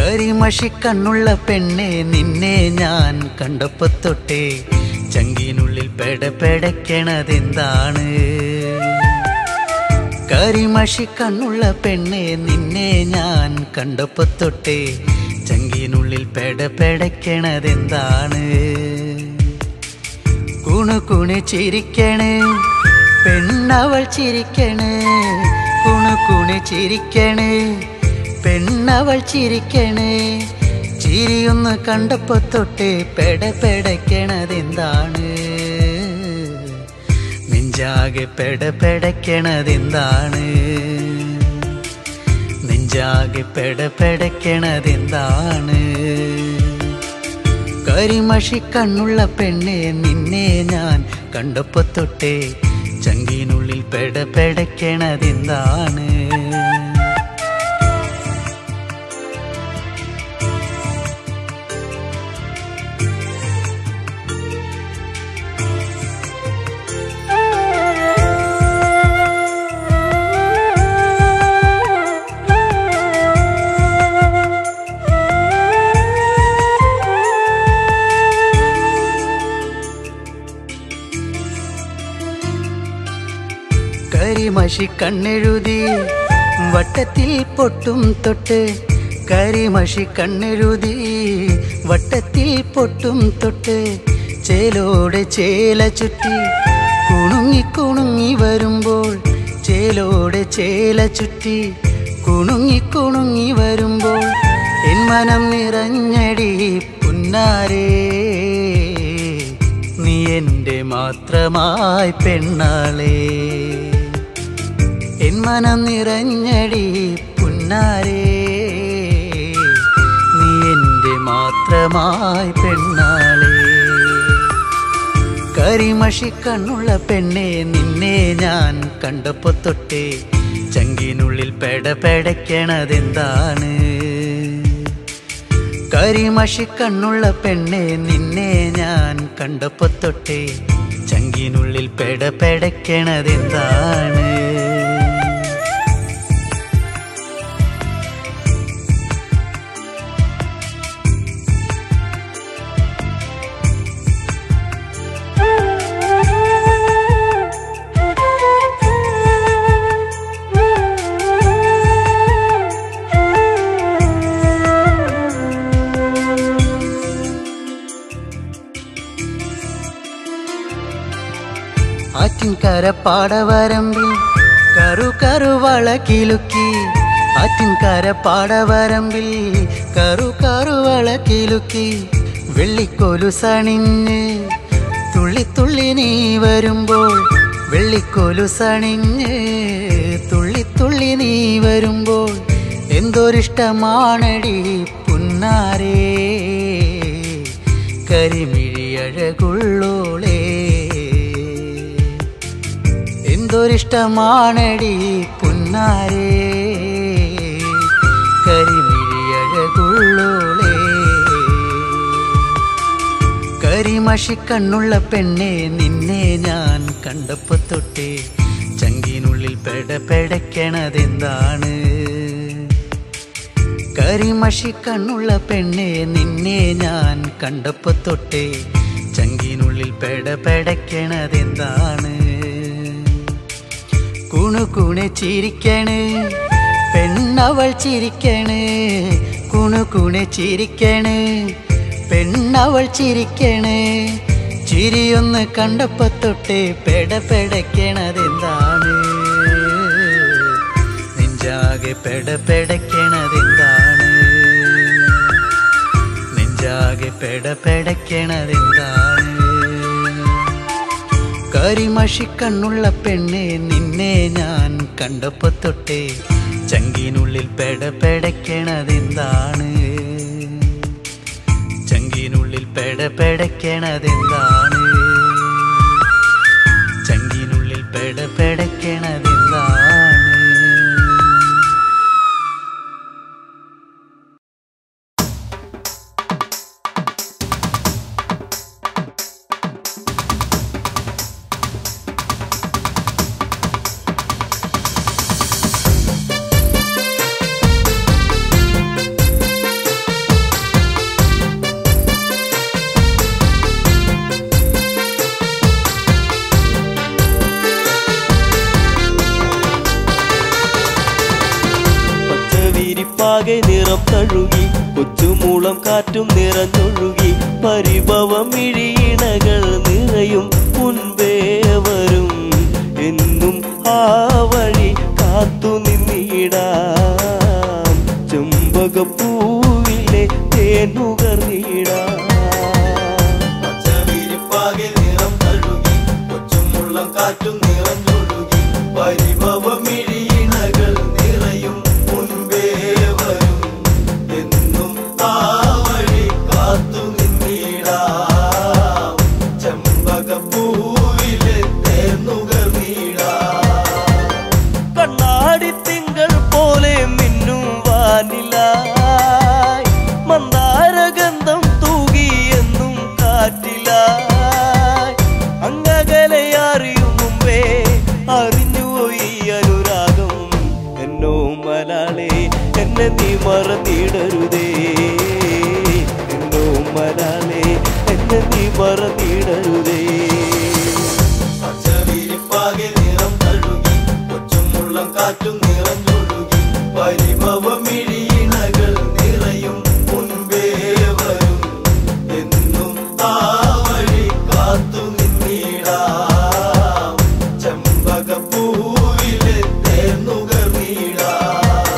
കരിമഷി കണ്ണുള്ള പെണ്ണെ നിന്നെ ഞാൻ കണ്ടപ്പോ തൊട്ടേ ചങ്കിനുള്ളിൽ പെടപെടക്കണതെന്താണ് കരിമഷി കണ്ണുള്ള പെണ്ണെ നിന്നെ ഞാൻ കണ്ടപ്പോ തൊട്ടേ ചങ്കിനുള്ളിൽ പെടപെടക്കണതെന്താണ് കുണു കുണു ചിരിക്കണ് പെണ്ണവൾ ചിരിക്കണ് കുണു കുണു ചിരിക്കണ് പെണ്ണവൾ ചിരിക്കണ് ചിരിയൊന്ന് കണ്ടപ്പോ തൊട്ടേ പെടപെടക്കണതെന്താണ് നെഞ്ചാകെ പെടപെടക്കണതെന്താണ് നെഞ്ചാകെ പെടപെടക്കണതെന്താണ് കരിമഷി കണ്ണുള്ള പെണ്ണെ നിന്നെ ഞാൻ കണ്ടപ്പോ തൊട്ടേ ചങ്കിനുള്ളിൽ പെടപെടക്കണതെന്താണ് കരിമഷി കണ്ണെഴുതി വട്ടത്തിൽ പൊട്ടും തൊട്ട് കരിമഷി കണ്ണെഴുതി വട്ടത്തിൽ പൊട്ടും തൊട്ട് ചേലോടെ ചേല ചുറ്റി കുണുങ്ങി കുണുങ്ങി വരുമ്പോൾ ചേലോടെ ചേല ചുറ്റി കുണുങ്ങി കുണുങ്ങി വരുമ്പോൾ എൻ മനം നിറഞ്ഞടി പുന്നാരേ നീ എൻ്റെ മാത്രമായി പെണ്ണാളേ എൻ മനം നിറഞ്ഞടി പുന്നാരേ നീ എൻ്റെ മാത്രമായി പെണ്ണാളേ കരിമഷി കണ്ണുള്ള പെണ്ണെ നിന്നെ ഞാൻ കണ്ടപ്പോ തൊട്ടേ ചങ്കിനുള്ളിൽ പെടപെടക്കണതെന്താണ് കരിമഷി കണ്ണുള്ള പെണ്ണെ നിന്നെ ഞാൻ കണ്ടപ്പോ തൊട്ടേ ചങ്കിനുള്ളിൽ പെടപെടക്കണതെന്താണ് ആറ്റിൻകര പാടവരമ്പിൽ കറു കറുവള കിലുക്കി ആറ്റിൻകര പാടവരമ്പിൽ കറു കറുവള കിലുക്കി വെള്ളിക്കോലു സണിഞ്ഞ് തുള്ളി തുള്ളി നീ വരുമ്പോൾ വെള്ളിക്കോലു സണിഞ്ഞ് തുള്ളി തുള്ളി നീ വരുമ്പോൾ എന്തൊരിഷ്ടമാണടി പുന്നാരേ കരിമിഴി അഴകുള്ളോളേ എന്തൊരിഷ്ടമാണടി പുന്നാരേ കരിമിഴി അഴകുള്ളോളേ കരിമഷി കണ്ണുള്ള പെണ്ണെ നിന്നെ ഞാൻ കണ്ടപ്പോ തൊട്ടേ ചങ്കിനുള്ളിൽ പെടപെടക്കണതെന്താണ് കരിമഷി കണ്ണുള്ള പെണ്ണെ നിന്നെ ഞാൻ കണ്ടപ്പോ തൊട്ടേ ചങ്കിനുള്ളിൽ പെടപെടക്കണതെന്താണ് കുണു കുണു ചിരിക്കണ് പെണ്ണവൾ ചിരിക്കണ് കുണു കുണു ചിരിക്കണ് പെണ്ണവൾ ചിരിക്കണ് ചിരിയൊന്ന് കണ്ടപ്പോ തൊട്ടേ പെടപെടക്കണതെന്താണ് നെഞ്ചാകെ പെടപെടക്കണതെന്താണ് നെഞ്ചാകെ പെടപെടക്കണതെന്താണ് കരിമഷി കണ്ണുള്ള പെണ്ണെ നിന്നെ ഞാൻ കണ്ടപ്പോ തൊട്ടേ ചങ്കിനുള്ളിൽ പെടപെടക്കണതെന്താണ് ചങ്കിനുള്ളിൽ പെടപെടക്കണതെന്താണ് ചങ്കിനുള്ളിൽ പെടപെടക്കണതെന്താണ് ും പച്ചവിരിപ്പാകെ നിറം തഴുകി കൊച്ചുമൂളം കാറ്റും നിറഞ്ഞൊഴുകി പരിഭവം ഇഴിയിണകൾ നിറയും മുൻപേ വരും എന്നും ആ വഴി കാത്തു നിന്നിടാം ചെമ്പകപ്പൂവിലെ തേനുകർന്നിടാം പച്ചവിരിപ്പാകെ നിറം തഴുകി കൊച്ചുമുള്ളം കാറ്റും നിറഞ്ഞൊഴുകി പരിഭവമിഴിയിണകൾ നിറയും മുൻപേ വരും എന്നും ആ വഴി കാത്തു നിന്നിടാം ചെമ്പകപ്പൂവിലെ തേർന്നുകർന്നിടാം കണ്ണാടി തിങ്കൾ പോലെ മിന്നും വാനിലായി മന്ദാരഗന്ധം തൂകിയെന്നും കാറ്റിലായി അങ്ങകലെ അറിയും മുമ്പേ അറിഞ്ഞു ഈ അനുരാഗം എന്നോ മലാളെ എന്നെ നീ മറന്നിടരുതേ എന്നോ മലാളെ എന്നെ നീ മറന്നിടരുതേ പച്ചവിരിപ്പാകെ നിറം തഴുകി കൊച്ചുമുള്ളം കാറ്റും നിറഞ്ഞൊഴുകി പരിഭവമിഴിയിണകൾ നിറയും മുൻപേ വരും എന്നും ആ വഴി കാത്തു നിന്നിടാം ചെമ്പകപ്പൂവിലെ തേർന്നുകർന്നിടാം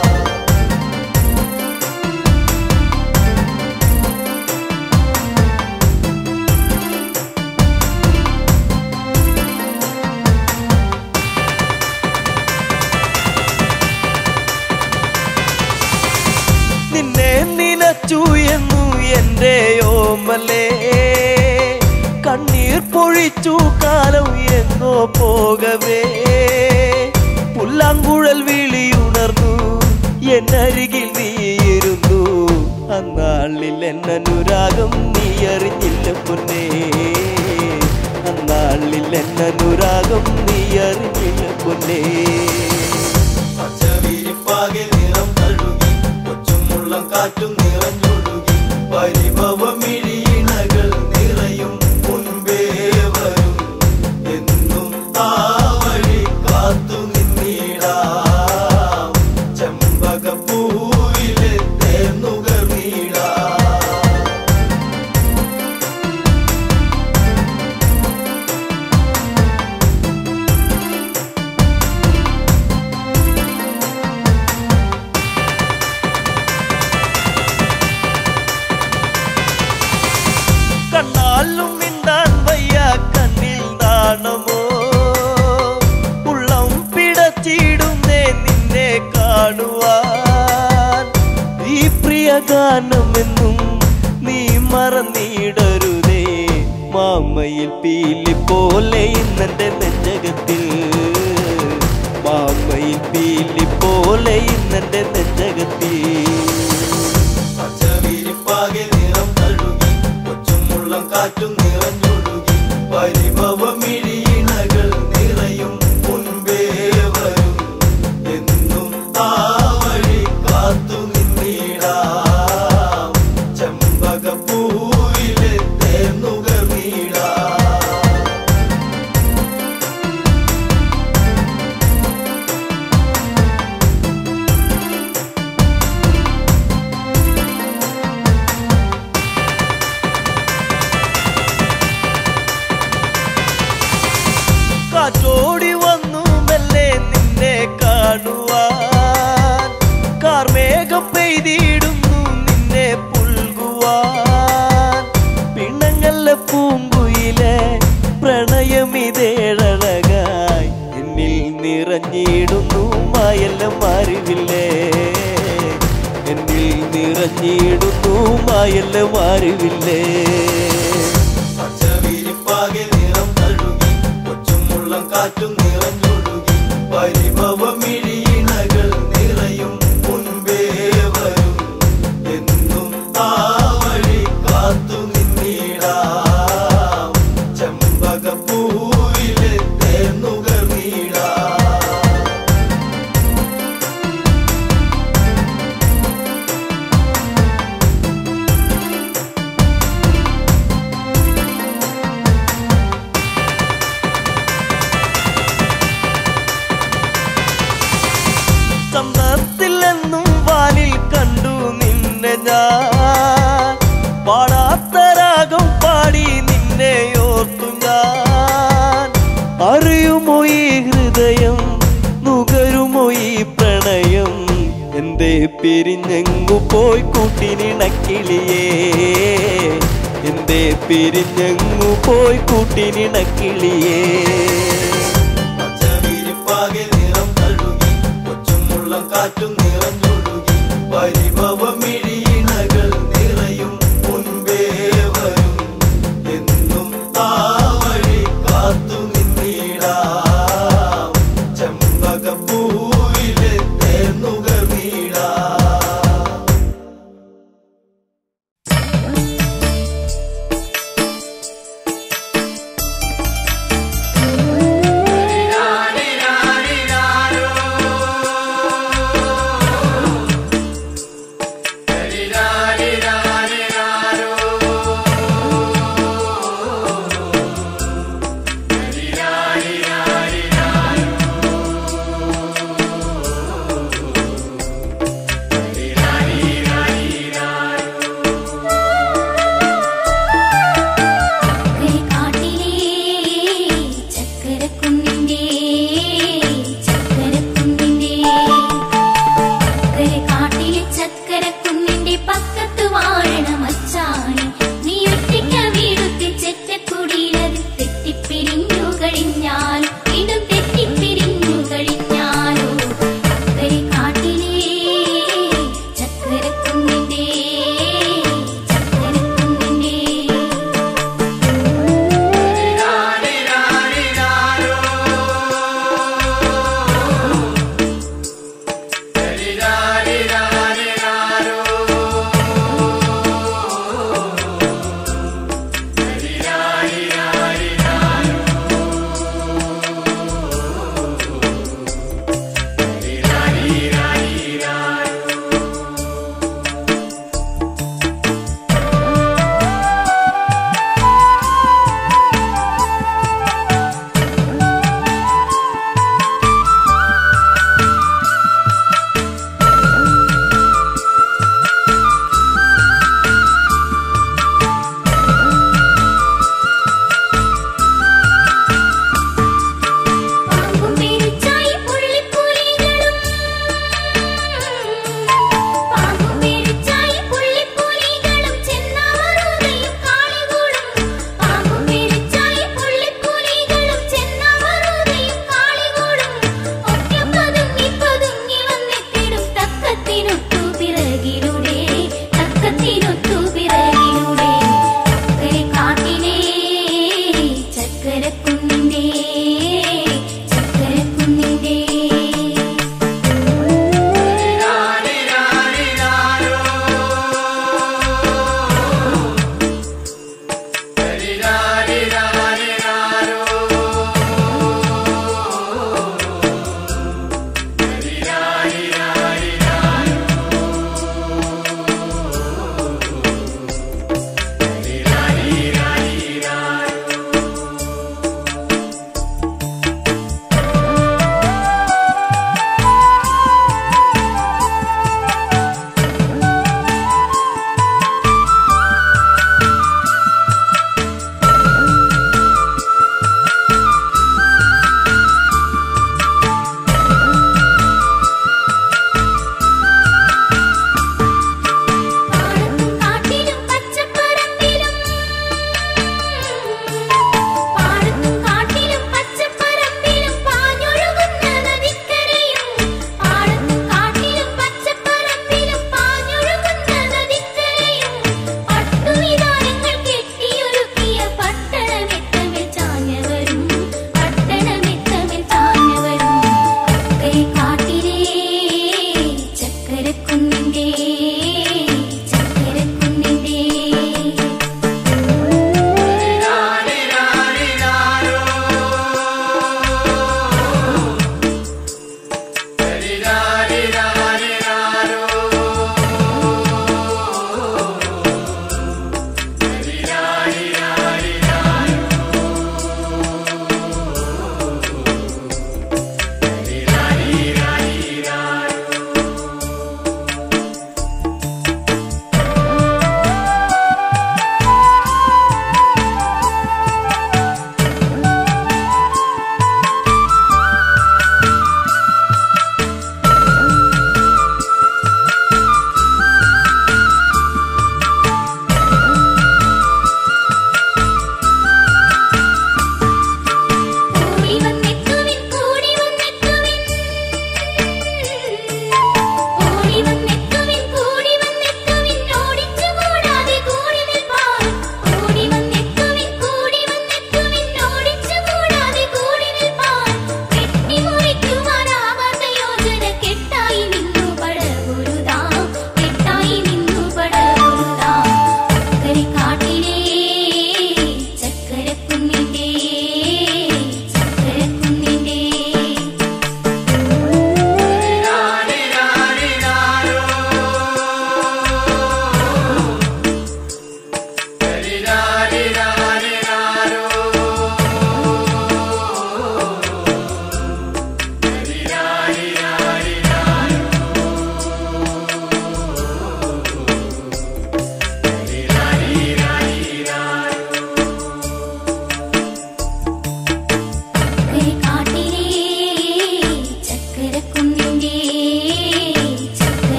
നിന്നെ നിനച്ചു എന്നു എൻ്റെ ഓമലേ കണ്ണീർ പൊഴിച്ചു കാലം എങ്ങോ പോകവേ പുല്ലാങ്കുഴൽ വിളിയുണർന്നു എന്നരികിൽ നീയിരുന്നു അന്നാളിൽ എന്നനുരാഗം നീ അറിഞ്ഞില്ല പൊന്നേ അന്നാളിൽ എന്നനുരാഗം നീ അറിഞ്ഞില്ല പൊന്നേ പച്ചവിരിപ്പാകെ നിറം തഴുകി കൊച്ചുമുള്ളം കാറ്റും നിറഞ്ഞൊഴുകി പരിഭവമിഴിയിണകൾ നിറയും മുൻപേ വരും എന്നും ആ വഴി കാത്തു നിന്നിടാം ചെമ്പകപ്പൂവിലെ തേർന്നുകർന്നിടാം കണ്ണാലും മിണ്ടാൻ വയ്യ കണ്ണിൽ നാണമോ ഉള്ളം പിടച്ചിടുന്നേ നിന്നെ കാണുവാൻ ഈ പ്രിയ ഗാനമെന്നും നീ മറന്നിടരുതേ മാമയിൽ പീലി പോലെ ഇന്നെന്റെ നെഞ്ചകത്തിൽ മാമയിൽ പീലി പോലെ ഇന്നെന്റെ നെഞ്ചകത്തിൽ പച്ചവിരിപ്പാകെ നിറം തഴുകി കൊച്ചുമുള്ളം കാറ്റും നിറഞ്ഞൊഴുകി പരിഭവമിഴിയിണകൾ നിറയും മുൻപേ വരും എന്നും ആ വഴി കാത്തു നിന്നിടാം ചെമ്പകപ്പൂവിലെ തേർന്നുകർന്നിടാം കാറ്റോടി വന്നു മെല്ലെ നിന്നെ കാണുവാൻ കാർമേഘം പെയ്തിടുന്നു നിന്നെ പുൽകുവാൻ പിണങ്ങല്ല പൂങ്കുയിലെ പ്രണയമിതേഴഴകായി എന്നിൽ നിറഞ്ഞിടുന്നു മായല്ല മാറിവില്ലേ എന്നിൽ നിറഞ്ഞിടുന്നു മായല്ല മാറിവില്ലേ പച്ചവിരിപ്പാകെ നിറം തഴുകി കൊച്ചുമുള്ളം കാറ്റും നിറഞ്ഞൊഴുകി പരിഭവമിഴിയിണകൾ നിറയും മുൻപേ വരും എന്നും ആ വഴി കാത്തു നിന്നിടാം ചെമ്പകപ്പൂവിലെ തേർന്നുകർന്നിടാം പിരിഞ്ഞെങ്ങു പോയി കൂട്ടിനിണക്കിളിയേ എന്തേ പിരിഞ്ഞെങ്ങു പോയി കൂട്ടിനിണക്കിളിയേ പച്ചവിരിപ്പാകെ നിറം തഴുകി കൊച്ചുമുള്ളം കാറ്റും നിറഞ്ഞൊഴുകി പരിഭവമിഴിയിണകൾ നിറയും മുൻപേ വരും എന്നും ആ വഴി കാത്തു നിന്നിടാം ചെമ്പകപ്പൂവിലെ തേർന്നുകർ നീടാം ിരാ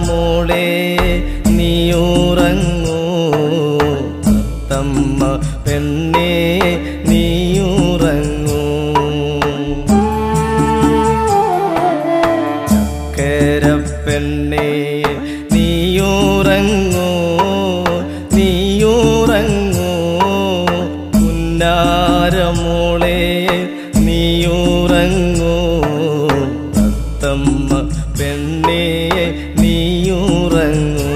പുന്നാരമോളെ നീയുറങ്ങൂ തത്തമ്മ പെണ്ണേ നീയുറങ്ങൂ ചക്കര പെണ്ണേ നീയുറങ്ങൂ നീയുറങ്ങൂ പുന്നാരമോളെ നീയുറങ്ങൂ തത്തമ്മ പെണ്ണേ നീയുറങ്ങൂ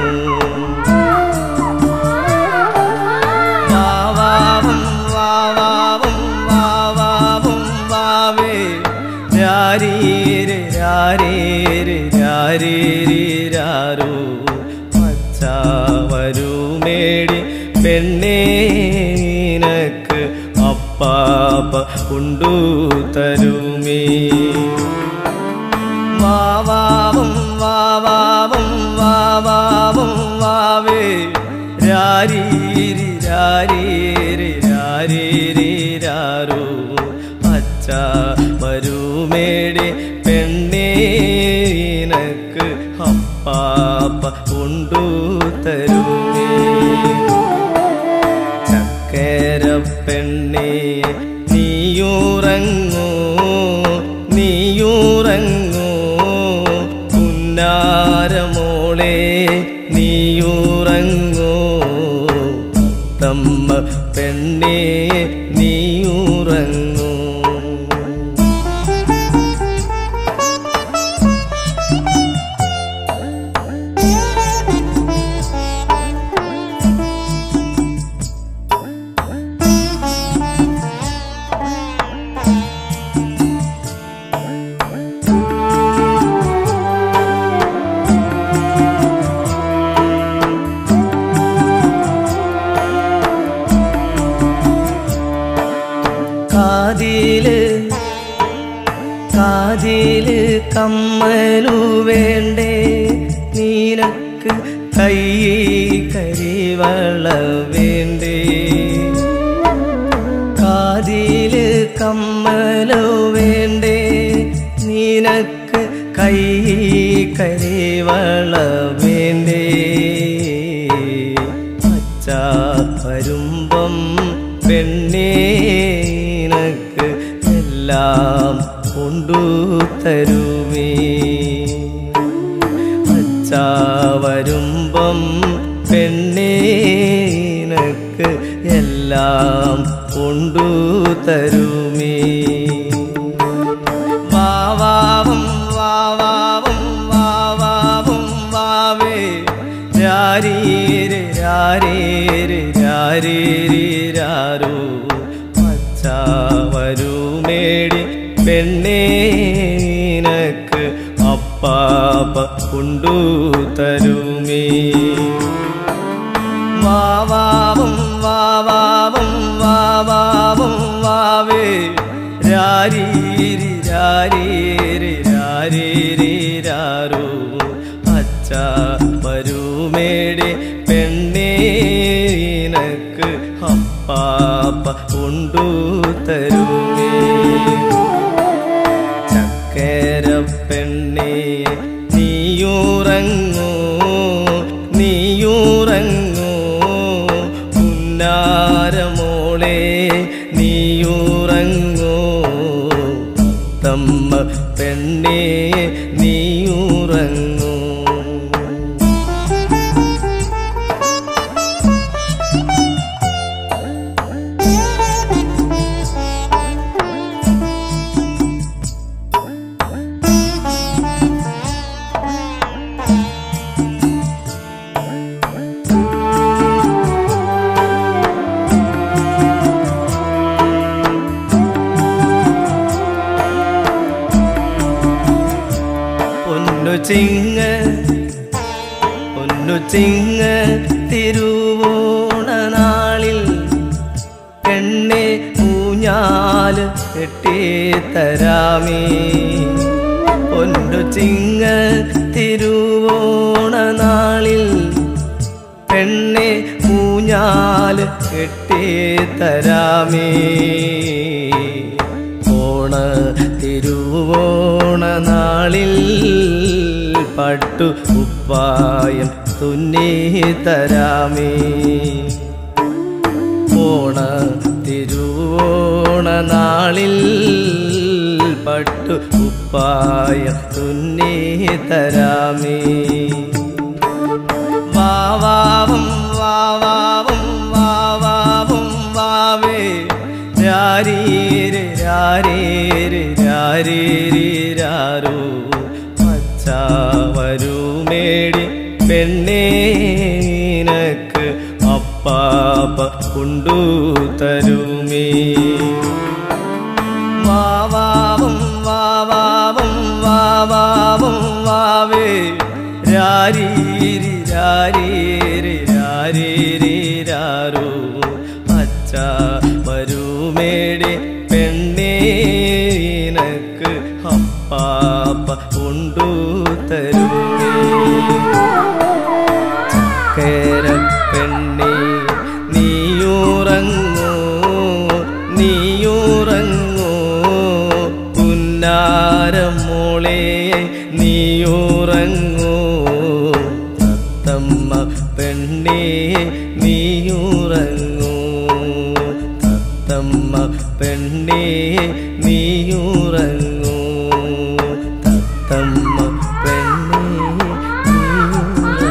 വാവാവും വാവാവും വാവാവും വാവേ രാരീരെ രാരീരെ രാരീരി രാരോ പച്ചാവരൂ മേടി പെണ്ണേ നിനക്ക് അപ്പാപ്പ കൊണ്ടു തരുമേ വാവാവും വാവാവും വാവാവും വാവേ രാരീരി രാരീരി രാരീരി രാരോ അച്ഛ വരുമേടി പെണ്ണേ നിനക്ക് അപ്പാപ്പ കൊണ്ടു തരുമേ ചക്കര പെണ്ണേ നീയുറങ്ങൂ നീയുറങ്ങൂ പുന്നാരമോളെ നീയുറങ്ങൂ തമ്മ പെണ്ണേ നീയുറങ്ങൂ കാതില് കാതില് കമ്മലു വേണ്ടേ നീനക്ക് കൈ കരിവള വേണ്ടേ കാതില് കമ്മലു വേണ്ടേ നീനക്ക് കൈ കരിവള വേണ്ടേ അച്ഛ വരുമ്പം പെണ്ണേനക്ക് എല്ലാം കൊണ്ടു തരുമേ അച്ഛ വരുമ്പം പെണ്ണേനക്ക് എല്ലാം കൊണ്ടു തരുമേ വാവാവും വാവാവും വാവാവും വാവേ രാരീരെ രാരീരെ രാരീരി രാരോ പച്ച വരുമേടി പെണ്ണേനക്ക് അപ്പാപ്പ കൊണ്ടു തരുമേ വാവാവും വാവാവും വാവാവും വാവേ രാരീരി രാരീരി രാരീരി രാരോ അച്ഛ വരുമേടി പെണ്ണേനക്ക് അപ്പാപ്പ കൊണ്ടു തരുമേ ചക്കര പെണ്ണേ നീയുറങ്ങൂ നീയുറങ്ങൂ പുന്നാരമോളെ നീയുറങ്ങൂ തമ്മ പെണ്ണേ നീയുറങ്ങൂ പൊന്നു ചിങ്ങ പൊന്നു ചിങ്ങ തിരുവോണ നാളിൽ പെണ്ണെ ഊഞ്ഞാല് കെട്ടിത്തരാമേ പൊന്നു ചിങ്ങ തിരുവോണ നാളിൽ പെണ്ണെ ഊഞ്ഞാല് കെട്ടിത്തരാമേ ഓണ തിരുവോണ നാളിൽ പട്ടു ഉപ്പ കുപ്പായം തുന്നി തരാമേ ഓണ തിരുവോണ നാളിൽ പട്ടു കുപ്പായം തുന്നി തരാമേ വാവാവും വാവാവും വാവാവും വാവേ രാരീര് രാരീര് രാരീരി രാരോ പച്ച വരുമേടി പെണ്ണേനക്ക് അപ്പാപ്പ കൊണ്ടു തരുമേ വാവാവും വാവാവും വാവാവും വാവേ രാരീരി രാരീരി രാരീരി രാരോ പച്ച വരുമേടി പെണ്ണേനക്ക് അപ്പാപ്പ കൊണ്ടു തരുമേ കേര പെണ്ണേ നീയുറങ്ങൂ നീയുറങ്ങൂ പുന്നാരമോളെ നീയുറങ്ങൂ തത്തമ്മ പെണ്ണേ നീയുറങ്ങൂ തത്തമ്മ പെണ്ണേ നീയുറങ്ങൂ തത്തമ്മ പെണ്ണേ നീയുറങ്ങൂ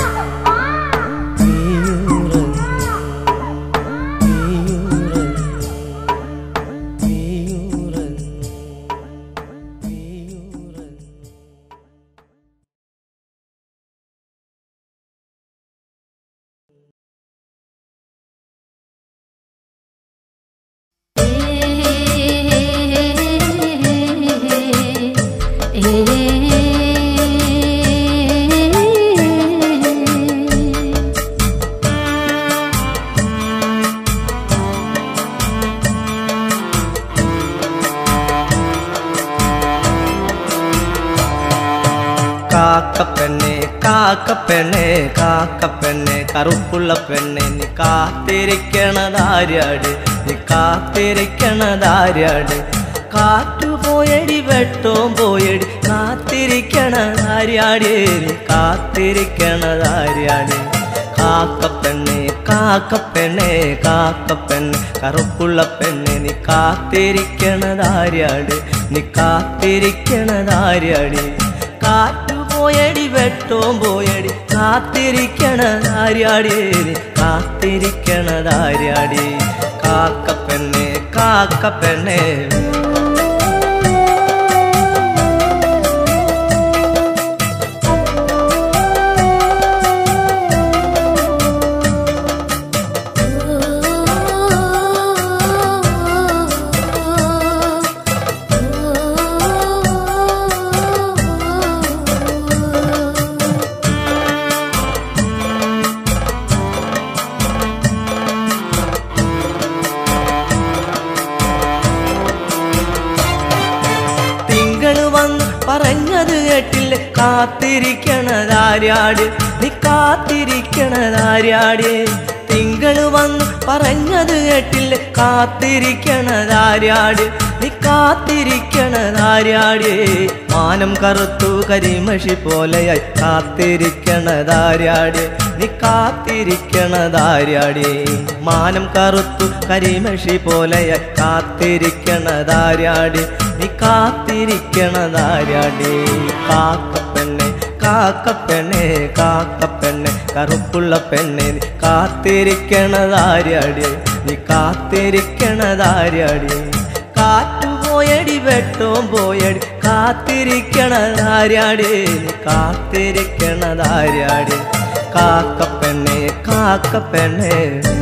കാക്കപ്പെണ്ണെ കാക്കപ്പെണ്ണെ കാക്കപ്പെണ്ണെ കറുപ്പുള്ള പെണ്ണെ നീ കാത്തിരിക്കണതാര്യാട് നീ കാത്തിരിക്കണതാര്യാട് കാറ്റു പോയടി വെട്ടോം പോയടി കാത്തിരിക്കണതാര്യാട് നീ കാത്തിരിക്കണതാര്യാട് കാക്കപ്പെണ്ണെ കാക്കപ്പെണ്ണെ കാക്കപ്പെണ്ണെ കറുപ്പുള്ള പെണ്ണെ നീ കാത്തിരിക്കണതാര്യാട് നീ കാത്തിരിക്കണതാര്യാടി കാറ്റു പോയടി വെട്ടോം പോയടി കാത്തിരിക്കണതാര്യാടി കാത്തിരിക്കണതാര്യാടി കാക്കപ്പെണ്ണെ കാക്കപ്പെണ്ണെ തിങ്കൾ വന്ന് പറഞ്ഞത് കേട്ടില്ല കാത്തിരിക്കണതാര്യാട് നീ കാത്തിരിക്കണതാര്യാട് തിങ്കൾ വന്ന് പറഞ്ഞത് കേട്ടില്ല കാത്തിരിക്കണതാര്യാട് നീ കാത്തിരിക്കണതാര്യാട് മാനം കറുത്തു കരിമഷി പോലെയായി കാത്തിരിക്കണതാര്യാട് നീ കാത്തിരിക്കണതാര്യാട് മാനം കറുത്തു കരിമഷി പോലെയായി കാത്തിരിക്കണതാര്യാട് നീ കാത്തിരിക്കണതാര്യാട് കാക്കപ്പെണ്ണെ കാക്കപ്പെണ്ണെ കാക്കപ്പെണ്ണെ കറുപ്പുള്ള പെണ്ണെ നീ കാത്തിരിക്കണതാര്യാടി നീ കാത്തിരിക്കണതാര്യാടി കാറ്റു പോയടി വെട്ടോം പോയടി കാത്തിരിക്കണതാര്യാടി നീ കാത്തിരിക്കണതാര്യാടി കാക്കപ്പെണ്ണെ കാക്കപ്പെണ്ണെ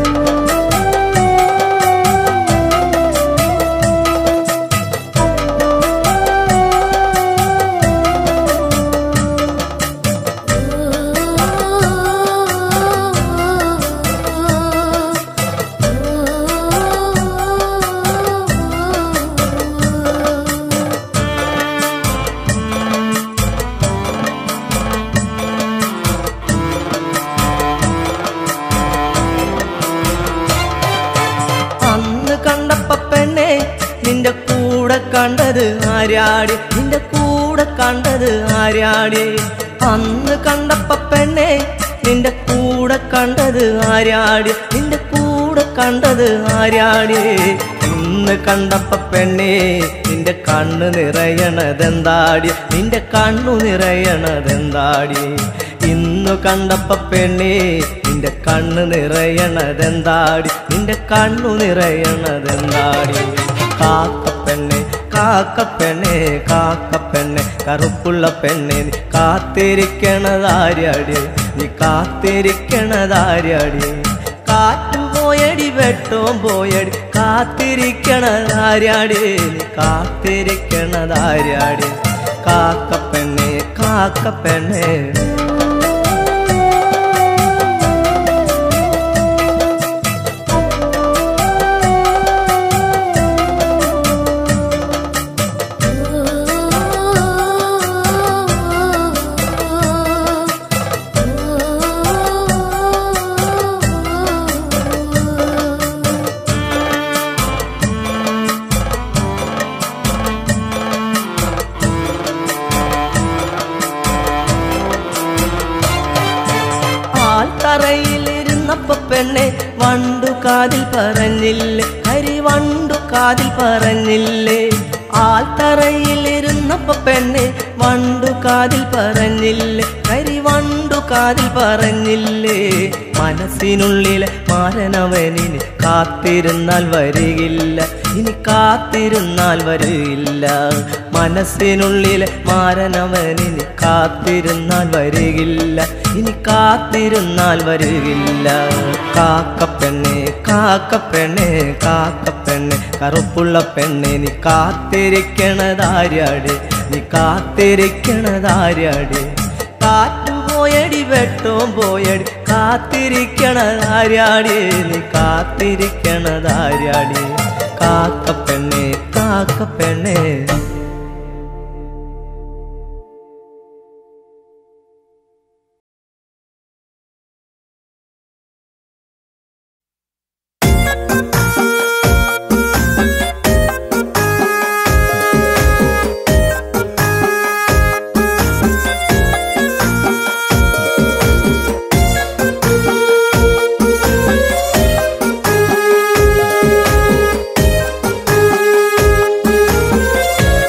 അന്ന് കണ്ടപ്പ പെണ്ണെ നിന്റെ കൂടെ കണ്ടത് ആര്യാടി നിന്റെ കൂടെ കണ്ടത് ആര്യാടി അന്ന് കണ്ടപ്പ പെണ്ണെ നിന്റെ കൂടെ കണ്ടത് ആരാടി നിന്റെ കൂടെ കണ്ടത് ആരാടി ഇന്ന് കണ്ടപ്പ പെണ്ണെ നിന്റെ കണ്ണ് നിറയണതെന്താടി നിന്റെ കണ്ണു നിറയണതെന്താടി ഇന്നു കണ്ടപ്പ പെണ്ണെ നിന്റെ കണ്ണ് നിറയണതെന്താടി നിന്റെ കണ്ണു നിറയണതെന്താടി കാക്ക പെണ്ണെ കാക്ക പെണ്ണെ കാക്ക പെണ്ണെ കറുപ്പുള്ള പെണ്ണെ നീ കാത്തിരിക്കണതാര്യാടി നീ കാത്തിരിക്കണതാര്യാടി കാറ്റും പോയടി വെട്ടവും പോയടി കാത്തിരിക്കണതാര്യാടി നീ കാത്തിരിക്കണതാര്യാടി കാക്ക പെണ്ണെ കാക്ക പെണ്ണെ ആൽത്തറയിലിരുന്നപ്പ പെണ്ണെ വണ്ടു കാതിൽ പറഞ്ഞില്ലേ ഹരി വണ്ടു കാതിൽ പറഞ്ഞില്ലേ ആൽത്തറയിലിരുന്നപ്പ പെണ്ണെ വണ്ടു കാതിൽ പറഞ്ഞില്ലേ ഹരി വണ്ടു കാതിൽ പറഞ്ഞില്ലേ മനസ്സിനുള്ളിലെ മാരനവനിന് കാത്തിരുന്നാൽ വരികില്ല ഇനി കാത്തിരുന്നാൽ വരില്ല മനസ്സിനുള്ളിലെ മാരനവനിന് കാത്തിരുന്നാൽ വരികില്ല ഇനി കാത്തിരുന്നാൽ വരികില്ല കാക്കപ്പെണ്ണെ കാക്കപ്പെണ്ണെ കാക്കപ്പെണ്ണെ കറുപ്പുള്ള പെണ്ണെ നീ കാത്തിരിക്കണതാര്യാടി നീ കാത്തിരിക്കണതാര്യാടി കാറ്റും പോയടി വെട്ടവും പോയടി കാത്തിരിക്കണതാര്യാടി നീ കാത്തിരിക്കണതാര്യാടി കാക്കപ്പെണ്ണെ കാക്കപ്പെണ്ണെ ും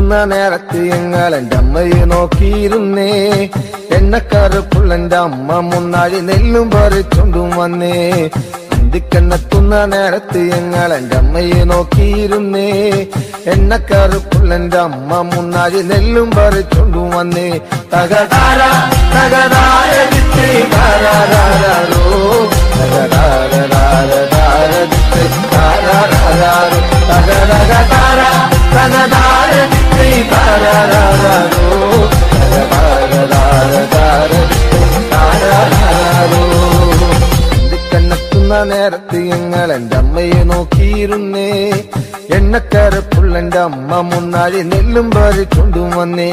കണ്ണെത്തുന്ന നേരത്ത് ഞങ്ങൾ എന്റെ അമ്മയെ നോക്കിയിരുന്നേ എണ്ണക്കറുപ്പുള്ളെന്റെ അമ്മ മുന്നാഴി നെല്ലും പറിച്ചോണ്ടും വന്നേ അന്തിക്കണ്ണെത്തുന്ന നേരത്ത് ഞങ്ങൾ എന്റെ അമ്മയെ നോക്കിയിരുന്നേ എണ്ണക്കറുപ്പുള്ളെന്റെ അമ്മ മുന്നാഴി നെല്ലും പറിച്ചോണ്ടും വന്നേ തകതാര തകതാര ദിത്തേ താരാരാരോ തകതാര ദിത്തേ താരാരാരോ തകതകതാര തകതാര ദിത്തേ താരാരാരോ തകതാര ദിത്തേ താരാരാരോ കണ്ണെത്തുന്ന നേരത്ത് ഞങ്ങൾ എന്റെ അമ്മയെ നോക്കിയിരുന്നേ എണ്ണക്കരപ്പുള്ളെന്റെ അമ്മ മുന്നാഴി നെല്ലും പറിക്കൊണ്ടും വന്നേ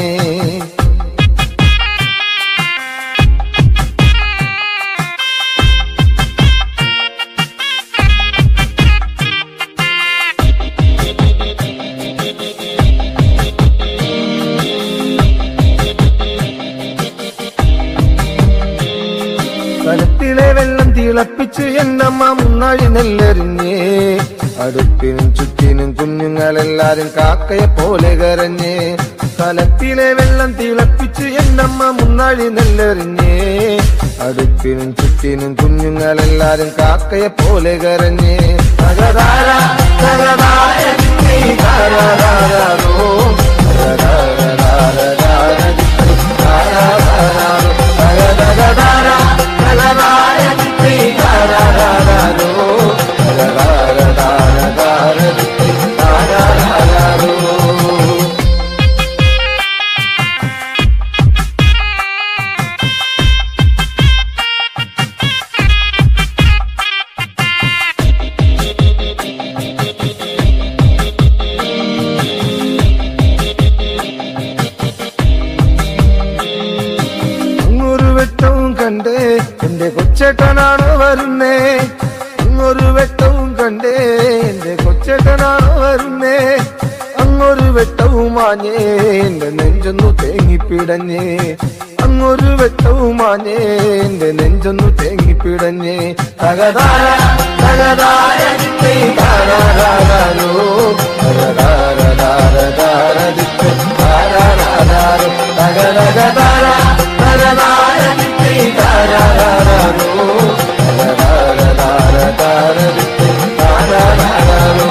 കലത്തിലെ വെള്ളം തിളപ്പിച്ച് എന്നമ്മ മുന്നാഴി നെല്ലെറിഞ്ഞേ അടുപ്പിനും ചുറ്റിനും കുഞ്ഞുങ്ങളെല്ലാരും കാക്കയെ പോലെ കരഞ്ഞേ കലത്തിലെ വെള്ളം തിളപ്പിച്ച് എന്നമ്മ മുന്നാഴി നെല്ലെറിഞ്ഞേ അടുപ്പിനും ചുറ്റിനും കുഞ്ഞുങ്ങളെല്ലാരും കാക്കയെ പോലെ കരഞ്ഞേ തകതാര തകതാര ദിത്തേ താരാരാരോ. തകതാരരാരരാര ദിത്തേ താരാരാരോ. തകതകതാര തകതാര ദിത്തേ താരാരാരോ. തകതാരരാരരാര ദിത്തേ താരാരാരോ. അങ്ങൊരു വെട്ടവും കണ്ടേ എന്റെ കൊച്ചേട്ടനാണോ വരുന്നേ അങ്ങൊരു വെട്ടവും കണ്ടേ എന്റെ കൊച്ചേട്ടനാണോ വരുന്നേ അങ്ങൊരു വെട്ടവും മാഞ്ഞേ എന്റെ നെഞ്ചൊന്നു തേങ്ങിപ്പിടഞ്ഞേ അങ്ങൊരു വെട്ടവും മാഞ്ഞേ എന്റെ നെഞ്ചൊന്നു തേങ്ങിപ്പിടഞ്ഞേ തകതാര തകതാര ദിത്തേ താരാരാരോ തകതാരരാരരാര ദിത്തേ താരാരാരോ തകതകതാര തകതാര ദിത്തേ താരാരാരോ തകതാരരാരരാര ദിത്തേ താരാരാരോ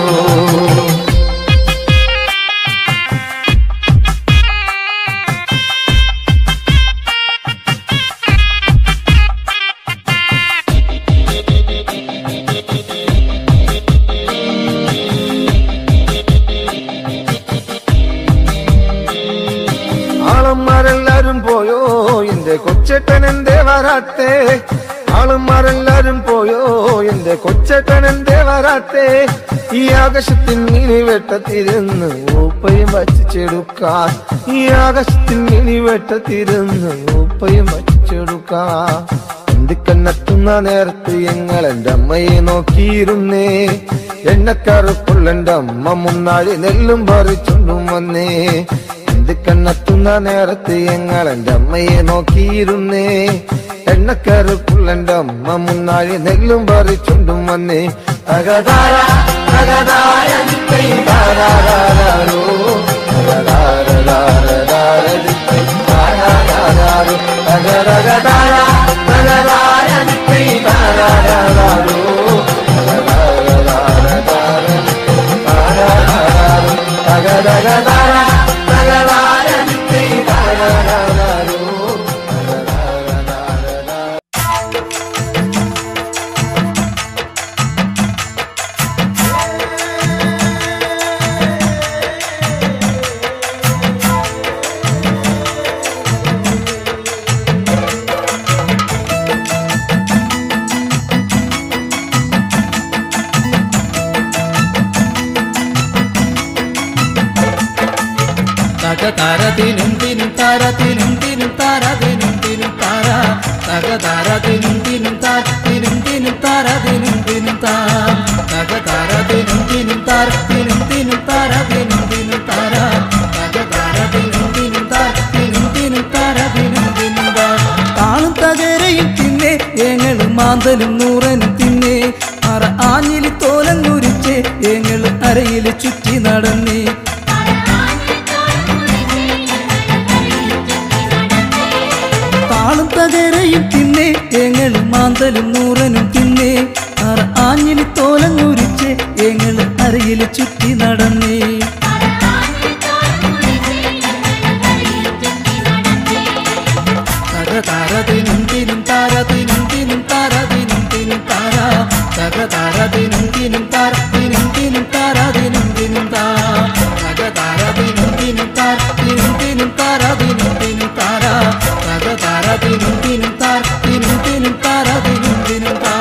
ആളന്മാരെല്ലാരും പോയോ എന്റെ കൊച്ചേട്ടൻ എന്തേ വരാത്തേ ആളന്മാരെല്ലാരും പോയോ എന്റെ കൊച്ചേട്ടൻ എന്തേ വരാത്തേ ഈ ആകാശത്തിൻ മിനി വെട്ടത്തിരുന്ന് ഊപ്പയും വച്ചിച്ചെടുക്കാൻ ഈ ആകാശത്തിൻ മിനി വെട്ടത്തിരുന്ന് ഊപ്പയും വച്ചിച്ചെടുക്കാൻ എന്തിക്കണ്ണെത്തുന്ന നേരത്ത് ഞങ്ങൾ എന്റെ അമ്മയെ നോക്കിയിരുന്നേ എണ്ണക്കറുപ്പുള്ളെന്റെ അമ്മ മുന്നാഴി നെല്ലും പറിച്ചോണ്ടും വന്നേ എന്ത് കണ്ണെത്തുന്ന നേരത്ത് ഞങ്ങൾ എന്റെ അമ്മയെ നോക്കിയിരുന്നേ എണ്ണക്കറുപ്പുള്ളെന്റെ അമ്മ മുന്നാഴി നെല്ലും പറിച്ചോണ്ടും വന്നേ തകതാര തകതാര ദിത്തേ താരാരാരോ തകതാരരാരരാര ദിത്തേ താരാരാരോ തകതകതാര തകതാര ദിത്തേ താരാരാരോ തകതാരരാരരാര ദിത്തേ താരാരാരോ തകതകതാര തകതാര ദിത്തേ താരാരാരോ തകതാരരാരരാര തക താരതിനും തിനും താരതിനും തിനും താരതിനും തിനും താര തക താരതിനും തിനും താരതിനും തിനും താരതിനും തിനും താ തക താരതിനും തിനും താരതിനും തിനും താരതിനും തിനും താര തക താരതിനും തിനും താരതിനും തിനും താരതിനും തിനും താ താളും തകരയും തിന്നെ ഏങ്ങളും മാന്തലും നൂറനും തിന്നെ അറ ആഞ്ഞിലി തോലങ്ങുരിച്ച് ഏങ്ങളും അരയിൽ ചുറ്റി നടന്നേ താര മാന്തലും നൂറനും തിന്നേ അറ ആഞ്ഞിലി തോലങ്ങുരിച്ച് ഏങ്ങള് അരയിൽ ചുറ്റി നടന്നേ തക താരതിനും തിനും താരതിനും തിനും താരതിനും തിനും താര തക താരതിനും തിനും താരതിനും തിനും താരതിനും തിനും താ തക താരതിനും തിനും താരതിനും തിനും താരതിനും തിനും താര തക താരതിനും തിനും താരതിനും തിനും താരതിനും തിനും താ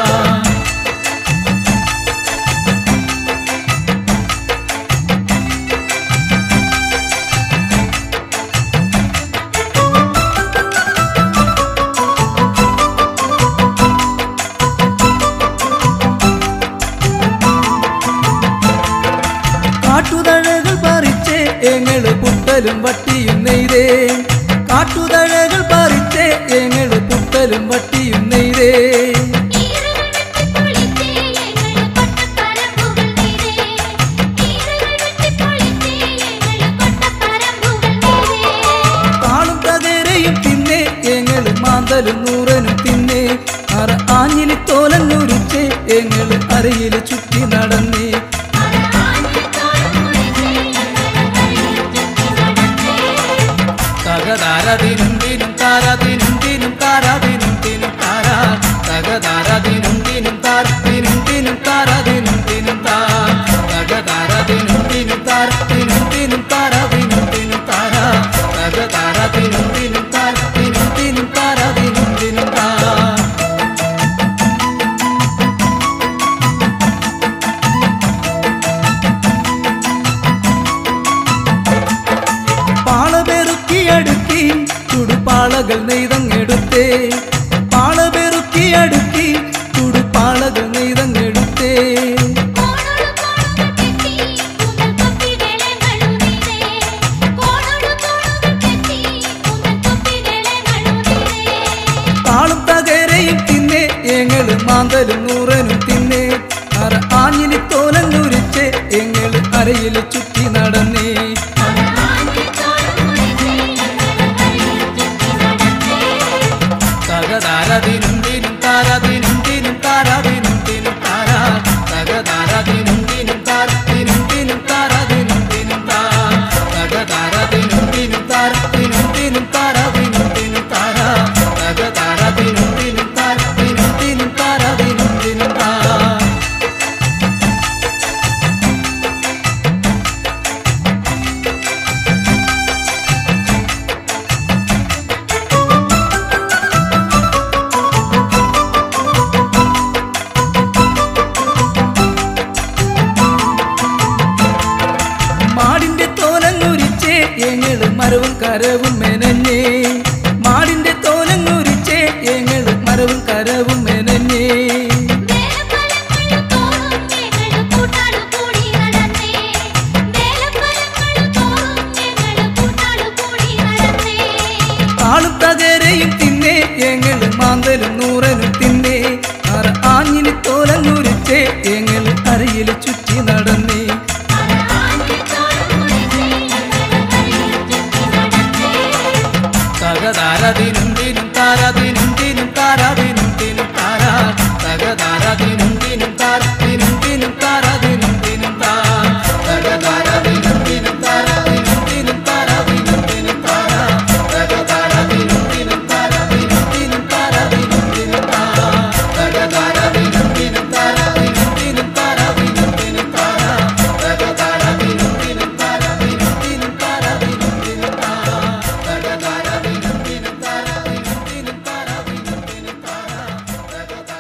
കാട്ടുതഴകൾ പറിച്ച് എങ്ങള് പുട്ടലും വട്ടിയും നെയ്തേ കാട്ടുതഴകൾ പറിച്ച് എങ്ങള് പുട്ടലും വട്ടിയും നെയ്തേ കാളും തകരയും തിന്നേ എങ്ങള് മാന്തലും നൂറനും തിന്നേ അറ ആഞ്ഞിലി തോലന്നുരിച്ച് എങ്ങള് അരയിൽ ചുറ്റി നടന്നേ തകതാരതിനും തിനും താരതിനും തിനും താരതിനും തിനും താര തകതാരതിനും തിനും താരതിനും തിനും താരതിനും തിനും താ തകതാരതിനും തിനും താരതിനും തിനും താരതിനും തിനും താര തകതാരതിനും തിനും താരതിനും തിനും താരതിനും തിനും താ പാള പെറുക്കി അടുക്കി തുടുപ്പാളകൾ നെയ്തങ്ങെടുത്തേ പാള പെറുക്കി അടുക്കി തുടുപ്പാളകൾ നെയ്തങ്ങെടുത്തേ താളും തകരയും തിന്നേ എങ്ങള് മാന്തലും നൂറനും തിന്നേ അറ ആഞ്ഞിലി തോലന്നുരിച്ച് എങ്ങള് അരയിൽ ചുറ്റി നടന്നേ തകതാരതിനും തിനും താരതിനും തിനും താരതിനും തിനും താര തകതാരതിനും തിനും താരതിനും തിനും താരതിനും തിനും താ തകതാരതിനും തിനും താരതിനും തിനും താരതിനും തിനും താര തകതാരതിനും തിനും താരതിനും തിനും താരതിനും തിനും താ മാടിന്റെ തോലങ്ങുരിച്ചേ എങ്ങള് മരവും കരവും മെനഞ്ഞേ മാടിന്റെ തോലങ്ങുരിച്ചേ എങ്ങള് മരവും കരവും മെനഞ്ഞേ താളും തകരയും തിന്നേ എങ്ങള് മാന്തലും നൂറനും തിന്നേ അറ ആഞ്ഞിലി തോലങ്ങുരിച്ചേ എങ്ങള് അരയിൽ ചുറ്റി നടന്നേ തകതാരതിനും തിനും താരതിനും തിനും താരതിനും തിനും താര തകതാരതിനും തിനും താരതിനും തിനും താരതിനും തിനും താ തകതാരതിനും തിനും താരതിനും തിനും താരതിനും തിനും താര തകതാരതിനും തിനും താരതിനും തിനും താരതിനും തിനും താ തകതാരതിനും തിനും താരതിനും തിനും താരതിനും തിനും താര തകതാരതിനും തിനും താരതിനും തിനും താരതിനും തിനും താ തകതാരതിനും തിനും താരതിനും തിനും താരതിനും തിനും താര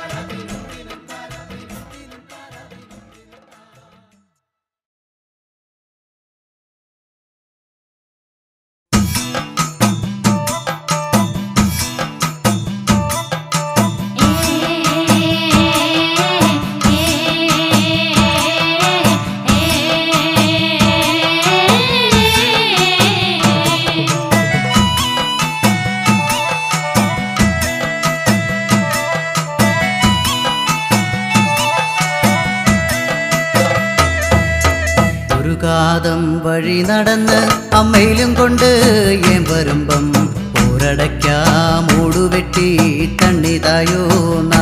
ഒരു കാതം വഴി നടന്ന് അമ്മയിലും കൊണ്ട് ഏൻ വരുമ്പം പോരടയ്ക്കാ മൂടുവെട്ടി തണ്ണിതായോ നാത്തുന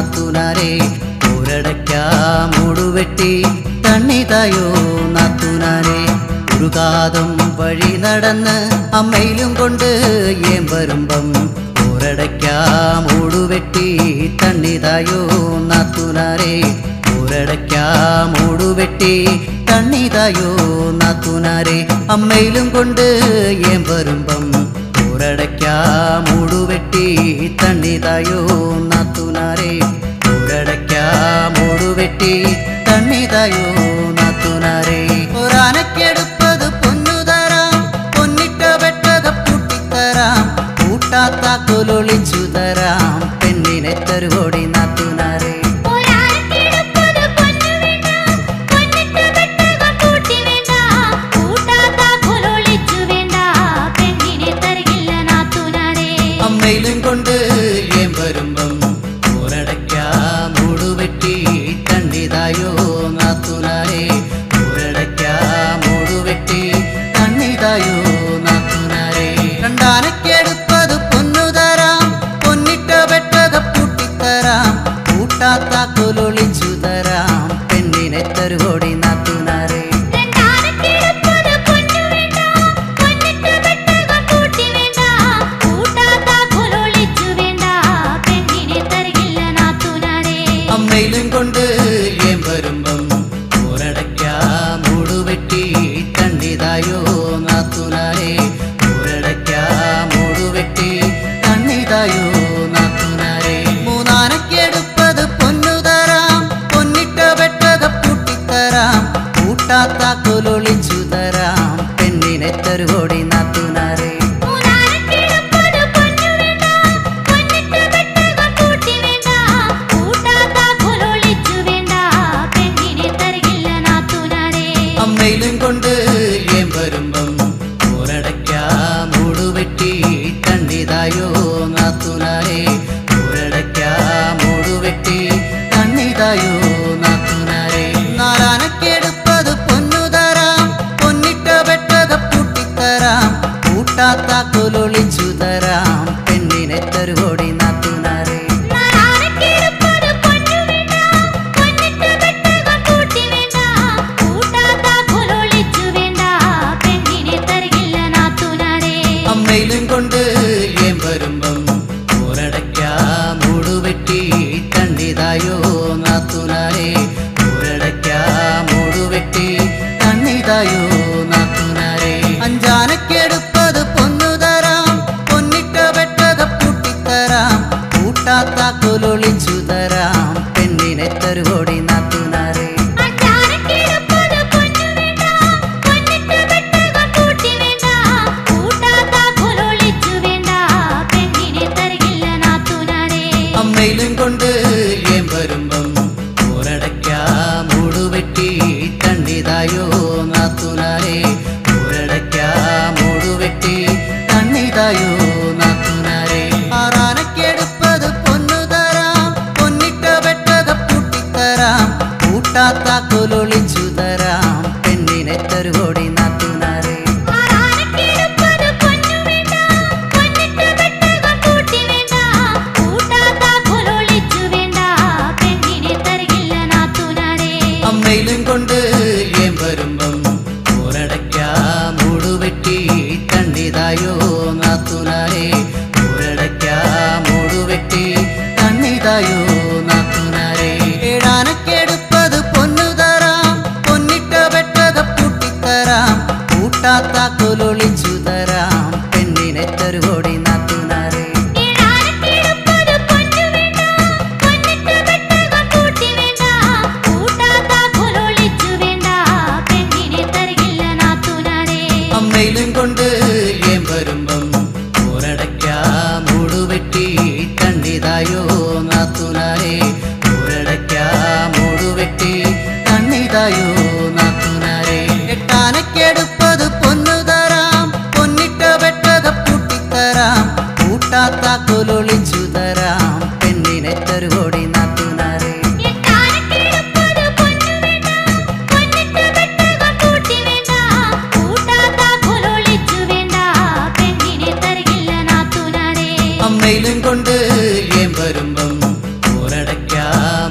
നാത്തൂനാരെ ഒരടയ്ക്ക മൂടുവെട്ടി തണ്ണിതായോ നാത്തൂനാരെ ഒരു കാതം വഴി നടന്ന് അമ്മയിലും കൊണ്ട് ഏം വരുമ്പം ഒരടയ്ക്ക മൂടുവെട്ടി തണ്ണിതായോ നാത്തൂനാരെ ഒരടയ്ക്ക മൂടുവെട്ടി തണ്ണിതായോ നാത്തൂനാരെ അമ്മയിലും കൊണ്ട് ഏം വരുമ്പം ഒരടയ്ക്ക മൂടുവെട്ടി തണ്ണിതായോ നാത്തൂനാരെ ഒരടയ്ക്ക മൂടുവെട്ടി തണ്ണിതായോ നാത്തൂനാരെ ഒരാനക്കെടുപ്പത് പൊന്നുതരാം പൊന്നിട്ട വെട്ടക പൂട്ടിത്തരാം കൂട്ടാത്ത കൊലൊളിച്ചു തരാം പെണ്ണിനെ തരുവോടി നാത്തൂനാരെ ഒരാൾക്കിടപ്പത് പൊന്നു വേണ്ട പൊന്നിട്ട് വെട്ടകം കൂട്ടി വേണ്ട കൂട്ടാത്ത കൊലൊളിച്ചു വേണ്ട പെണ്ണിനെ തരികില്ല നാത്തൂനാരെ അമ്മയിലും കൊണ്ട് ഏം വരുമ്പം ഒരടയ്ക്ക മൂടുവെട്ടി തണ്ണിതായോ നാത്തൂനാരെ ഒരടയ്ക്ക മൂടുവെട്ടി തണ്ണിതായോ നാത്തൂനാരെ രണ്ടാനക്കെടുപ്പത് പൊന്നു തരാം പൊന്നിട്ട വെട്ടക പൂട്ടിത്തരാം കൂട്ടാത്ത കൊലൊളിച്ചു തരാം പെണ്ണിനെ തരുവോടി നാത്തൂനാരെ രണ്ടാനക്കിടപ്പത് പൊന്നു വേണ്ട പൊന്നിട്ട് വെട്ടകം കൂട്ടി വേണ്ട കൂട്ടാത്ത കൊലൊളിച്ചു വേണ്ട പെണ്ണിനെ തരികില്ല നാത്തൂനാരെ അമ്മയിലും കൊണ്ട് ഏം വരുമ്പം ഒരടയ്ക്ക മൂടുവെട്ടി തണ്ണിതായോ നാത്തൂനാരെ ഒരടയ്ക്ക മൂടുവെട്ടി തണ്ണിതായോ നാത്തൂനാരെ മൂന്നാനക്കെടുപ്പത് പൊന്നു തരാം പൊന്നിട്ട വെട്ടക പൂട്ടിത്തരാം കൂട്ടാത്ത കൊലൊളിച്ചു തരാം പെണ്ണിനെ തരുവോടി നാത്തൂനാരെ മൂന്നാനക്കിടപ്പത് പൊന്നു വേണ്ട പൊന്നിട്ട് വെട്ടകം കൂട്ടി വേണ്ട കൂട്ടാത്ത കൊലൊളിച്ചു വേണ്ട പെണ്ണിനെ തരികില്ല നാത്തൂനാരെ അമ്മയിലും കൊണ്ട് ഏം വരുമ്പം ഒരടയ്ക്ക മൂടുവെട്ടി തണ്ണിതായോ നാത്തൂനാരെ ഒരടയ്ക്ക മൂടുവെട്ടി തണ്ണിതായോ നാത്തൂനാരെ നാലാനക്കെടുപ്പത് പൊന്നു തരാം പൊന്നിട്ട വെട്ടക പൂട്ടിത്തരാം കൂട്ടാത്ത കൊലൊളിച്ചു തരാം പെണ്ണിനെ തരുവോടി നാത്തൂനാരെ നാലാനക്കിടപ്പത് പൊന്നു വേണ്ട പൊന്നിട്ട് വെട്ടകം കൂട്ടി വേണ്ട കൂട്ടാത്ത കൊലൊളിച്ചു വേണ്ട പെണ്ണിനെ തരികില്ല നാത്തൂനാരെ അമ്മയിലും കൊണ്ട് ഏം വരുമ്പം ഒരടയ്ക്ക മൂടുവെട്ടി തണ്ണിതായോ നാത്തൂനാരെ ഒരടയ്ക്ക മൂടുവെട്ടി തണ്ണിതായോ നാത്തൂനാരെ അഞ്ചാനക്കെടുപ്പത് പൊന്നു തരാം പൊന്നിട്ട വെട്ടക പൂട്ടിത്തരാം കൂട്ടാത്ത കൊലൊളിച്ചു തരാം പെണ്ണിനെ തരുവോടി നാത്തൂനാരെ അഞ്ചാനക്കിടപ്പത് പൊന്നു വേണ്ട പൊന്നിട്ട് വെട്ടകം കൂട്ടി വേണ്ട കൂട്ടാത്ത കൊലൊളിച്ചു വേണ്ട പെണ്ണിനെ തരികില്ല നാത്തൂനാരെ അമ്മയിലും കൊണ്ട് ഏം വരുമ്പം ഒരടയ്ക്ക മൂടുവെട്ടി തണ്ണിതായോ നാത്തൂനാരെ ഒരടയ്ക്ക മൂടുവെട്ടി തണ്ണിതായോ നാത്തൂനാരെ ആറാനക്കെടുപ്പത് പൊന്നു തരാം പൊന്നിട്ട വെട്ടക പൂട്ടിത്തരാം കൂട്ടാത്ത കൊലൊളിച്ചു തരാം പെണ്ണിനെ തരുവോടി നാത്തൂനാരെ ആറാനക്കിടപ്പത് പൊന്നു വേണ്ട പൊന്നിട്ട് വെട്ടകം കൂട്ടി വേണ്ട കൂട്ടാത്ത കൊലൊളിച്ചു വേണ്ട പെണ്ണിനെ തരികില്ല നാത്തൂനാരെ അമ്മയിലും കൊണ്ട് ഏം വരുമ്പം ഒരടയ്ക്ക മൂടുവെട്ടി തണ്ണിതായോ നാത്തൂനാരെ ഒരടയ്ക്ക മൂടുവെട്ടി തണ്ണിതായോ നാത്തൂനാരെ ഏഴാനക്കെടുപ്പത് പൊന്നു തരാം പൊന്നിട്ട വെട്ടക പൂട്ടിത്തരാം കൂട്ടാത്ത കൊലൊളിച്ചു തരാം പെണ്ണിനെ തരുവോടി നാത്തൂനാരെ ഏഴാനക്കിടപ്പത് പൊന്നു വേണ്ട പൊന്നിട്ട് വെട്ടകം കൂട്ടി വേണ്ട കൂട്ടാത്ത കൊലൊളിച്ചു വേണ്ട പെണ്ണിനെ തരികില്ല നാത്തൂനാരെ അമ്മയിലും കൊണ്ട് ഏം വരുമ്പം ഒരടയ്ക്ക മൂടുവെട്ടി തണ്ണിതായോ നാത്തൂനാരെ ഒരടയ്ക്ക മൂടുവെട്ടി തണ്ണിതായോ നാത്തൂനാരെ എട്ടാനക്കെടുപ്പത് പൊന്നു തരാം പൊന്നിട്ട വെട്ടക പൂട്ടിത്തരാം കൂട്ടാത്ത കൊലൊളിച്ചു തരാം പെണ്ണിനെ തരുവോടി നാത്തൂനാരെ എട്ടാനക്കിടപ്പത് പൊന്നു വേണ്ട പൊന്നിട്ട് വെട്ടകം കൂട്ടി വേണ്ട കൂട്ടാത്ത കൊലൊളിച്ചു വേണ്ട പെണ്ണിനെ തരികില്ല നാത്തൂനാരെ അമ്മയിലും കൊണ്ട് ഏം വരുമ്പം ഒരടയ്ക്ക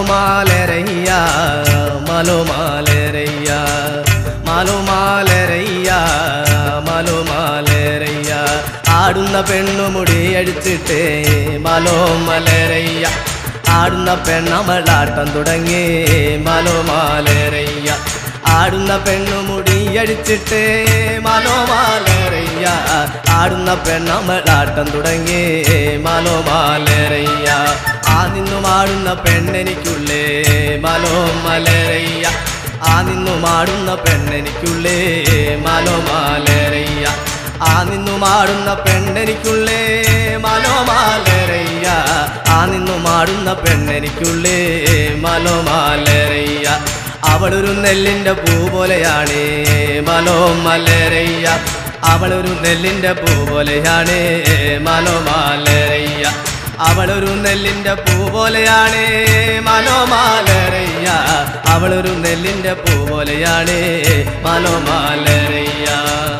മാലോമാലരയ്യ മാലോമാലരയ്യ മാലോമാലരയ്യ മാലോമാലരയ്യ ആടുന്ന പെണ്ണുമുടി അടിച്ചിട്ട് മാലോമലരയ്യ ആടുന്ന പെണ്ണമളാട്ടം തുടങ്ങി മാലോമാലരയ്യ ആടുന്ന പെണ്ണുമുടി അടിച്ചിട്ട് മാലോമാലരയ്യ ആടുന്ന പെണ്ണമളാട്ടം തുടങ്ങി മാലോമാലരയ്യ ആ നിന്നും ആടുന്ന പെണ്ണെനിക്കുള്ളേ മാലോമലരയ്യ ആ നിന്നും ആടുന്ന പെണ്ണെനിക്കുള്ളേ മാലോമാലരയ്യ ആ നിന്നും ആടുന്ന പെണ്ണെനിക്കുള്ളേ മാലോമാലരയ്യ ആ നിന്നും ആടുന്ന പെണ്ണെനിക്കുള്ളേ മാലോമാലരയ്യ അവളൊരു നെല്ലിൻ്റെ പൂ പോലെയാണ് മലോമലരയ്യ അവളൊരു നെല്ലിൻ്റെ പൂ പോലെയാണ് മലോമാലരയ്യ അവളൊരു നെല്ലിൻ്റെ പൂ പോലെയാണ് മലോമാലരയ്യ അവളൊരു നെല്ലിൻ്റെ പൂ പോലെയാണ് മലോമാലരയ്യ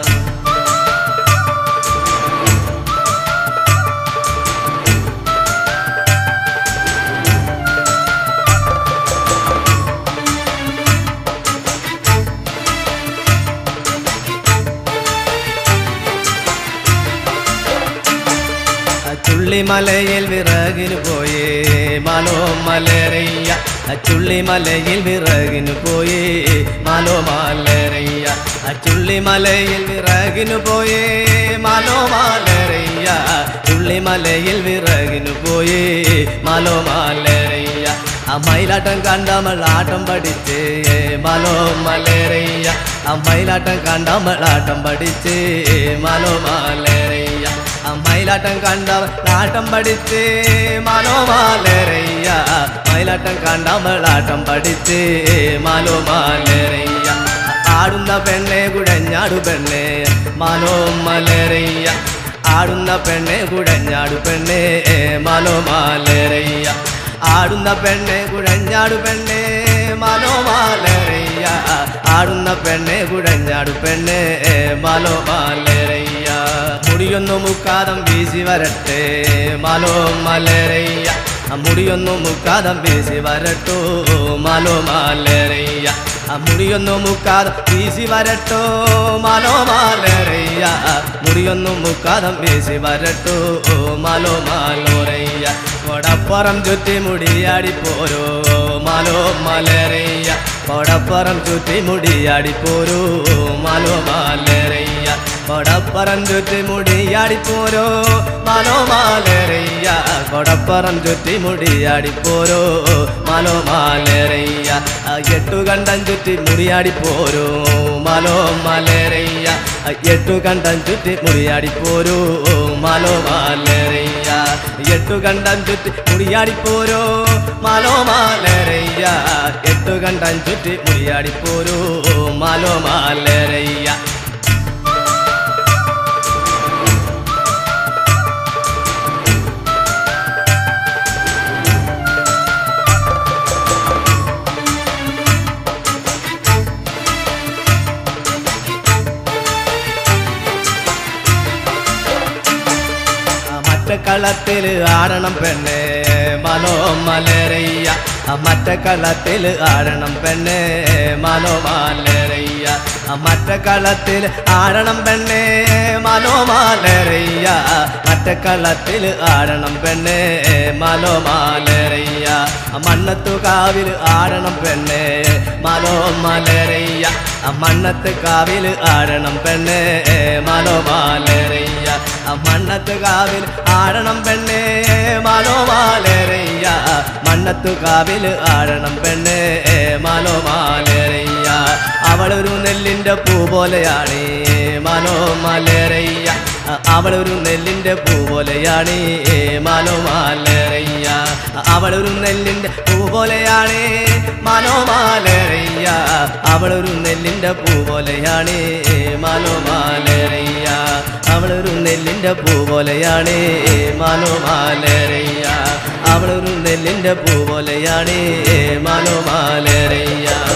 ചുള്ളിമലയിൽ വിറകിന് പോയേ മാലോ മലരയ്യ ചുള്ളിമലയിൽ വിറകിന് പോയേ മാലോ മാലരയ്യ ചുള്ളിമലയിൽ വിറകിന് പോയേ മാലോ മാലരയ്യ ചുള്ളിമലയിൽ വിറകിന് പോയേ മാലോ മാലരയ്യ ആ മയിലാട്ടം കണ്ടമൾ ആട്ടം പഠിച്ച് മാലോ മലരയ്യ ആ മയിലാട്ടം കണ്ടമൾ ആട്ടം പഠിച്ച് മാലോ മാലരയ്യ ആ മയിലാട്ടം കണ്ടവൾ ആട്ടം പഠിച്ച് മാലോ മാലരയ്യ മയിലാട്ടം കണ്ടവൾ ആട്ടം പഠിച്ച് മാലോ മാലരയ്യ ആടുന്ന പെണ്ണെ കുടഞ്ഞാടു പെണ്ണെ മാലോ മലരയ്യ ആടുന്ന പെണ്ണെ കുടഞ്ഞാടു പെണ്ണെ മാലോ മാലരയ്യ ആടുന്ന പെണ്ണെ കുഴഞ്ഞാടു പെണ്ണെ മാലോ മാലരയ്യ ആടുന്ന പെണ്ണെ കുഴഞ്ഞാടു പെണ്ണെ മാലോ മാലരയ്യ മുടിയൊന്നു മുക്കാതം വീശി വരട്ടെ മാലോ മലരയ്യ ആ മുടിയൊന്നു മുക്കാതം വീശി വരട്ടോ മാലോ മാലരയ്യ ആ മുടിയൊന്നു മുക്കാതം വീശി വരട്ടോ മാലോ മാലരയ്യ മുടിയൊന്നു മുക്കാതം വീശി വരട്ടോ മാലോ മാലോരയ്യ കൊടപ്പുറം ചുറ്റി മുടിയാടി പോരോ മാലോ മലരയ്യ കൊടപ്പുറം ചുറ്റി മുടിയാടി പോരോ മാലോ മാലരയ്യ കൊടപ്പുറം ചുറ്റി മുടിയാടി പോരോ മാലോ മാലരയ്യ കൊടപ്പുറം ചുറ്റി മുടിയാടി പോരോ മാലോ മാലരയ്യ ആ എട്ടു കണ്ടം ചുറ്റി മുടിയാടി പോരോ മാലോ മലരയ്യ ആ എട്ടു കണ്ടം ചുറ്റി മുടിയാടി പോരോ മാലോ മാലരയ്യ എട്ടു കണ്ടം ചുറ്റി മുടിയാടി പോരോ മാലോ മാലരയ്യ എട്ടു കണ്ടം ചുറ്റി മുടിയാടി പോരോ മാലോ മാലരയ്യ മറ്റ കളത്തിൽ ആടണം പെണ്ണെ മനോ മലരയ്യ മറ്റ കളത്തിൽ ആടണം പെണ്ണെ മനോ മലരയ്യ മറ്റ കളത്തിൽ ആടണം പെണ്ണെ മനോ മലരയ്യ മറ്റ കളത്തിൽ ആടണം പെണ്ണെ മനോ മലരയ്യ മണ്ണത്തു കാവിൽ ആടണം പെണ്ണെ മനോ മലരയ്യ മണ്ണത്ത് കാവിൽ ആടണം പെണ്ണെ മനോ മലരയ്യ മണ്ണത്ത് കാവിൽ ആടണം പെണ്ണെ മനോ മലരയ്യ മണ്ണത്തു കാവിൽ ആടണം പെണ്ണെ മനോ മലരയ്യ അവളൊരു നെല്ലിൻ്റെ പൂ പോലെയാണ് മനോ മലരയ്യ അവളൊരു നെല്ലിൻ്റെ പൂ പോലെയാണ് മനോ മലരയ്യ അവളൊരു നെല്ലിൻ്റെ പൂ പോലെയാണ് മനോ മലരയ്യ അവളൊരു നെല്ലിൻ്റെ പൂ പോലെയാണ് മനോ മലരയ്യ അവളൊരു നെല്ലിൻ്റെ പൂ പോലെയാണ് മനോ മലരയ്യ അവളൊരു നെല്ലിൻ്റെ പൂ പോലെയാണ് മനോ മലരയ്യ